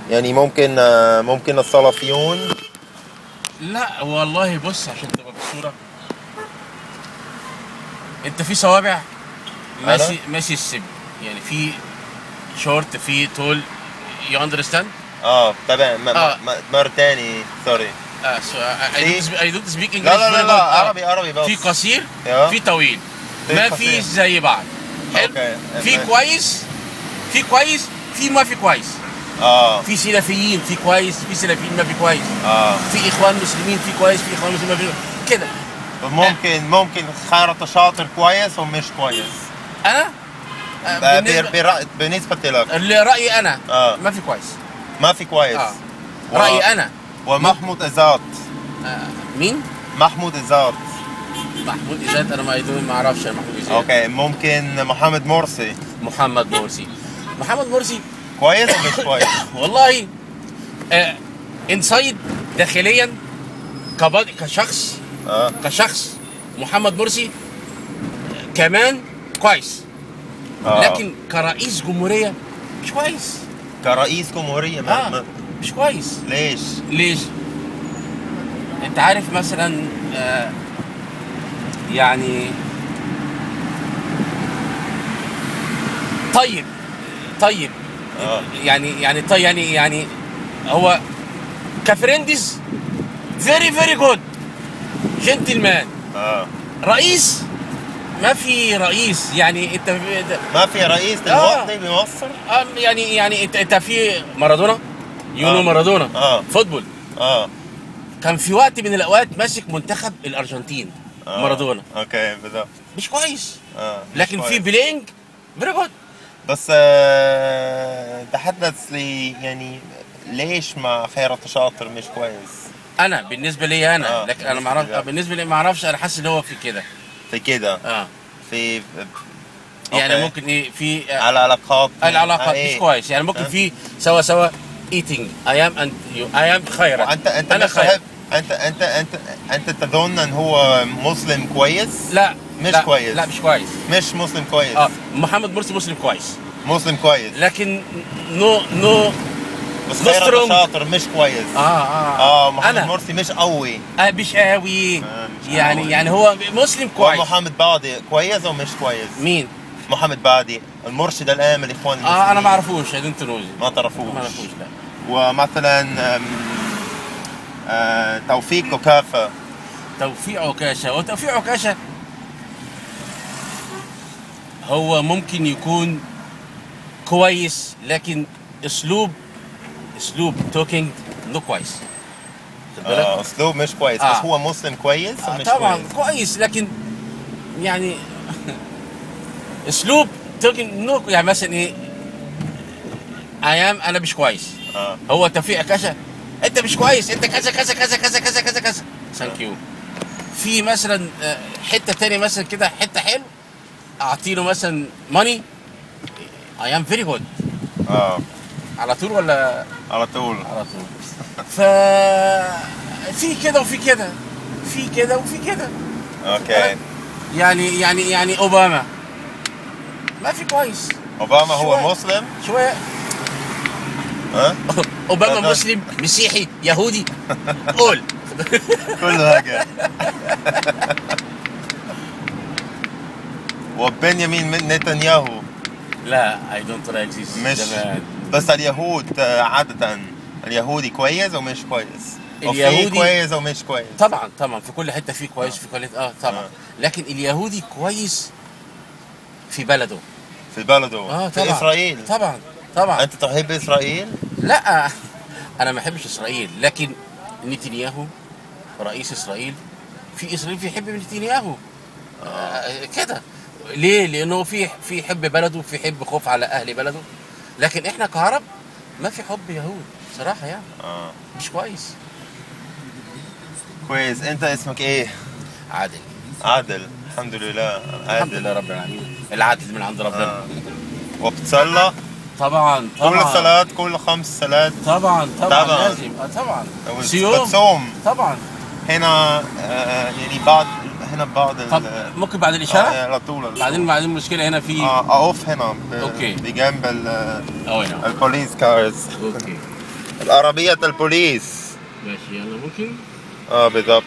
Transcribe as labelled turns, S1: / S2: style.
S1: يعني ممكن آه، ممكن الصلافيون
S2: لا والله بص عشان تبقى بالصوره انت في صوابع ماشي ماشي السب يعني في شورت في طول يو اندرستاند
S1: اه طبعا م-
S2: آه.
S1: م- مرة تاني سوري
S2: اه سو اي دونت سبيك انجلش
S1: لا لا لا, لا عربي عربي بس
S2: في قصير
S1: يا.
S2: في طويل
S1: في
S2: ما
S1: قصير.
S2: فيش زي بعض حلو
S1: أوكي.
S2: في
S1: ما-
S2: كويس في كويس في ما في كويس
S1: اه
S2: في سلفيين في كويس في سلفيين ما في كويس
S1: اه
S2: في اخوان مسلمين في كويس في اخوان مسلمين ما في كده
S1: ممكن ممكن خيرت شاطر كويس ومش كويس
S2: انا آه،
S1: ب-
S2: بالنسبه
S1: بر- برأ- بالنسبة لك
S2: اللي رايي انا
S1: آه.
S2: ما في كويس
S1: ما في كويس
S2: اه
S1: و-
S2: رايي انا
S1: ومحمود إزات
S2: آه، مين
S1: محمود إزات
S2: محمود ايزاد انا ما ما اعرفش أنا محمود ايزاد
S1: اوكي ممكن محمد مرسي
S2: محمد مرسي محمد مرسي
S1: كويس ومش كويس
S2: والله آه انسايد داخليا كبد... كشخص
S1: اه
S2: كشخص محمد مرسي كمان كويس
S1: آه.
S2: لكن كرئيس جمهوريه مش كويس
S1: كرئيس جمهورية ما
S2: اه
S1: ما
S2: مش كويس
S1: ليش؟
S2: ليش؟ انت عارف مثلا آه يعني طيب طيب
S1: اه
S2: يعني يعني طيب يعني يعني هو كفريندز فيري فيري جود جنتلمان
S1: اه
S2: رئيس ما في رئيس يعني انت في-
S1: ما في رئيس
S2: آه.
S1: دلوقتي بمصر؟
S2: آه، يعني يعني انت انت في مارادونا يونو
S1: آه.
S2: مارادونا
S1: اه
S2: فوتبول
S1: اه
S2: كان في وقت من الاوقات ماسك منتخب الارجنتين
S1: آه.
S2: مارادونا
S1: اوكي بالضبط
S2: مش كويس
S1: اه مش
S2: لكن في
S1: كويس.
S2: بلينج فيري جود
S1: بس آه تحدث لي يعني ليش مع خيرت شاطر مش كويس؟
S2: انا بالنسبه لي انا
S1: آه،
S2: لكن انا ما
S1: بالنسبة
S2: اعرف
S1: لي.
S2: بالنسبه لي ما اعرفش انا حاسس ان هو في كده
S1: في كده
S2: اه
S1: في
S2: يعني
S1: أوكي.
S2: ممكن ايه في آه،
S1: على علاقات
S2: العلاقات
S1: آه،
S2: مش
S1: إيه.
S2: كويس يعني ممكن
S1: آه.
S2: في سوا سوا ايتينج اي ام اند يو اي ام خيرا
S1: وانت انت
S2: انا
S1: مش
S2: خير
S1: تحب انت انت انت انت تظن ان هو مسلم كويس؟
S2: لا
S1: مش
S2: لا
S1: كويس.
S2: لا مش كويس
S1: مش مسلم كويس
S2: اه محمد مرسي مسلم كويس
S1: مسلم كويس
S2: لكن نو نو
S1: بس
S2: مش
S1: خيرت
S2: strong.
S1: شاطر مش كويس
S2: اه اه
S1: اه محمد
S2: انا
S1: مرسي مش قوي
S2: آه مش قوي
S1: آه، مش
S2: يعني
S1: قوي.
S2: يعني هو مسلم كويس
S1: ومحمد بادي كويس او مش كويس؟
S2: مين؟
S1: محمد بادي المرشد الان من الاخوان
S2: اه انا
S1: المسلمين.
S2: ما اعرفوش اي دونت نو
S1: ما تعرفوش
S2: ما اعرفوش لا
S1: ومثلا أم، آه، توفيق وكافة
S2: توفيق عكاشه وتوفيق عكاشه هو ممكن يكون كويس لكن اسلوب اسلوب توكينج نو كويس خد بالك؟
S1: آه، اسلوب مش كويس
S2: آه.
S1: بس هو مسلم كويس
S2: آه
S1: ومش
S2: طبعا
S1: كويس
S2: كويس لكن يعني اسلوب توكينج نو يعني مثلا ايه ايام انا مش كويس
S1: اه
S2: هو توفيق عكاشه انت مش كويس انت كذا كذا كذا كذا كذا كذا كذا ثانك يو في مثلا آه، حته تاني مثلا كده حته حلو اعطي له مثلا ماني اي ام فيري جود
S1: اه
S2: على طول ولا
S1: على طول
S2: على طول ف في كده وفي كده في كده وفي كده
S1: اوكي
S2: يعني يعني يعني اوباما ما في كويس
S1: اوباما هو
S2: شوية.
S1: مسلم
S2: شويه
S1: ها
S2: اوباما
S1: لا.
S2: مسلم مسيحي يهودي قول
S1: كل حاجة وبنيامين من نتنياهو
S2: لا اي دونت لايك ذيس
S1: مش بس اليهود آه، عادة اليهودي كويس ومش كويس وفي
S2: اليهودي-
S1: كويس ومش كويس
S2: طبعا طبعا في كل حته فيه كويس في كل حته اه طبعا
S1: آه.
S2: لكن اليهودي كويس في بلده
S1: في بلده
S2: اه
S1: في
S2: طبعا
S1: اسرائيل
S2: طبعا طبعا
S1: انت تحب اسرائيل
S2: لا انا ما بحبش اسرائيل لكن نتنياهو رئيس اسرائيل في اسرائيل في يحب نتنياهو آه كده ليه؟ لانه في في حب بلده في حب خوف على اهل بلده لكن احنا كعرب ما في حب يهود صراحه يعني
S1: اه
S2: مش كويس
S1: كويس انت اسمك ايه
S2: عادل
S1: عادل الحمد لله
S2: الحمد
S1: عادل
S2: لله رب العالمين العدل من عند ربنا
S1: آه. وبتصلى
S2: طبعا
S1: كل
S2: طبعا
S1: صلاة كل خمس صلاة
S2: طبعا طبعا
S1: طبعاً.
S2: لازم آه طبعا صيام
S1: بتصوم
S2: طبعا
S1: هنا آه يعني بعد هنا بعد ال-
S2: طب ممكن بعد
S1: آه
S2: الاشاره
S1: على طول
S2: بعدين بعدين المشكله هنا في
S1: اه اقف هنا ب-
S2: أوكي.
S1: بجنب ال-
S2: اه هنا
S1: البوليس كارز
S2: اوكي
S1: العربية البوليس
S2: ماشي يلا ممكن
S1: اه بالضبط